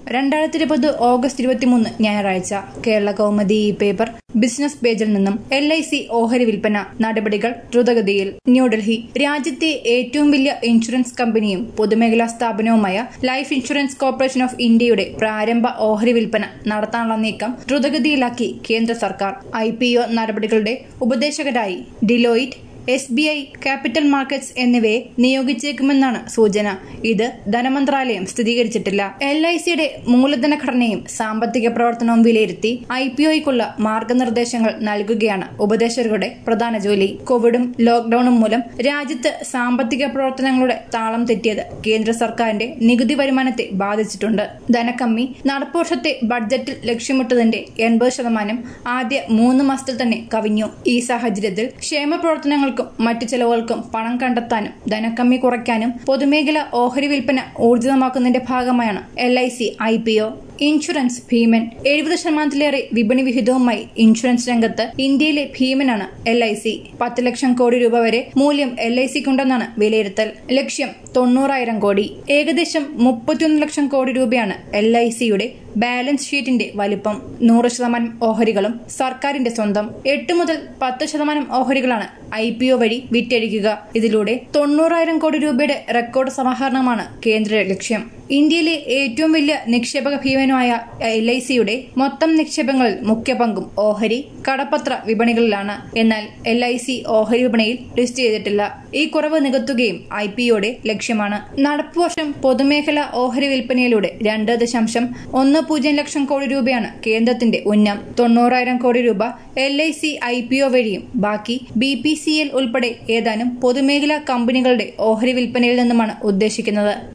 രണ്ടായിരത്തി ഇരുപത് ഓഗസ്റ്റ് ഇരുപത്തിമൂന്ന് ഞായറാഴ്ച കേരള കൗമുദി ഈ പേപ്പർ ബിസിനസ് പേജിൽ നിന്നും എൽ ഐ സി ഓഹരി വിൽപ്പന നടപടികൾ ദ്രുതഗതിയിൽ ന്യൂഡൽഹി രാജ്യത്തെ ഏറ്റവും വലിയ ഇൻഷുറൻസ് കമ്പനിയും പൊതുമേഖലാ സ്ഥാപനവുമായ ലൈഫ് ഇൻഷുറൻസ് കോർപ്പറേഷൻ ഓഫ് ഇന്ത്യയുടെ പ്രാരംഭ ഓഹരി വിൽപ്പന നടത്താനുള്ള നീക്കം ദ്രുതഗതിയിലാക്കി കേന്ദ്ര സർക്കാർ ഐ പി ഒ നടപടികളുടെ ഉപദേശകരായി Deloitte S B I capital markets എന്നിവയെ നിയോഗിച്ചേക്കുമെന്നാണ് സൂചന ഇത് ധനമന്ത്രാലയം സ്ഥിരീകരിച്ചിട്ടില്ല എൽ ഐ സിയുടെ മൂലധന ഘടനയും സാമ്പത്തിക പ്രവർത്തനവും വിലയിരുത്തി ഐ പി ഒയ്ക്കുള്ള മാർഗനിർദ്ദേശങ്ങൾ നൽകുകയാണ് ഉപദേശകരുടെ പ്രധാന ജോലി കോവിഡും ലോക്ഡൌണും മൂലം രാജ്യത്ത് സാമ്പത്തിക പ്രവർത്തനങ്ങളുടെ താളം തെറ്റിയത് കേന്ദ്ര സർക്കാരിന്റെ നികുതി വരുമാനത്തെ ബാധിച്ചിട്ടുണ്ട് ധനക്കമ്മി നടപ്പുവർഷത്തെ ബഡ്ജറ്റിൽ ലക്ഷ്യമിട്ടതിന്റെ എൺപത് ശതമാനം ആദ്യ മൂന്ന് മാസത്തിൽ തന്നെ കവിഞ്ഞു ഈ സാഹചര്യത്തിൽ ക്ഷേമ പ്രവർത്തനങ്ങൾക്കും മറ്റു ചെലവുകൾക്കും പണം കണ്ടെത്താനും ധനക്കമ്മി കുറയ്ക്കാനും പൊതുമേഖല ഓഹരി വിൽപ്പന ഊർജിതമാക്കുന്നതിന്റെ ഭാഗമായാണ് L I C I P O insurance ഭീമൻ എഴുപത് ശതമാനത്തിലേറെ വിപണി വിഹിതവുമായി ഇൻഷുറൻസ് രംഗത്ത് ഇന്ത്യയിലെ ഭീമനാണ് എൽ ഐ സി പത്ത് ലക്ഷം കോടി രൂപ വരെ മൂല്യം എൽ ഐ സിക്കുണ്ടെന്നാണ് വിലയിരുത്തൽ ലക്ഷ്യം തൊണ്ണൂറായിരം കോടി ഏകദേശം മുപ്പത്തിയൊന്ന് ലക്ഷം കോടി രൂപയാണ് എൽ ഐ സിയുടെ ബാലൻസ് ഷീറ്റിന്റെ വലിപ്പം നൂറ് ശതമാനം ഓഹരികളും സർക്കാരിന്റെ സ്വന്തം എട്ട് മുതൽ പത്ത് ശതമാനം ഓഹരികളാണ് ഐ പി ഒ വഴി വിറ്റഴിക്കുക ഇതിലൂടെ തൊണ്ണൂറായിരം കോടി രൂപയുടെ റെക്കോർഡ് സമാഹരണമാണ് കേന്ദ്ര ലക്ഷ്യം ഇന്ത്യയിലെ ഏറ്റവും വലിയ നിക്ഷേപക ഭീമനുമായ എൽ ഐ സിയുടെ മൊത്തം നിക്ഷേപങ്ങളിൽ മുഖ്യ പങ്കും ഓഹരി കടപ്പത്ര വിപണികളിലാണ് എന്നാൽ എൽ ഐ സി ഓഹരി വിപണിയിൽ ലിസ്റ്റ് ചെയ്തിട്ടില്ല ഈ കുറവ് നികത്തുകയും ഐ പി ഒയുടെ ലക്ഷ്യമാണ് നടപ്പുവർഷം പൊതുമേഖല ഓഹരി വിൽപ്പനയിലൂടെ രണ്ട് ദശാംശം ഒന്ന് പൂജ്യം ലക്ഷം കോടി രൂപയാണ് കേന്ദ്രത്തിന്റെ ഉന്നം തൊണ്ണൂറായിരം കോടി രൂപ L I C I P O വഴിയും ബാക്കി ബി പി സി എൽ ഉൾപ്പെടെ ഏതാനും പൊതുമേഖലാ കമ്പനികളുടെ ഓഹരി വിൽപ്പനയിൽ നിന്നുമാണ് ഉദ്ദേശിക്കുന്നത്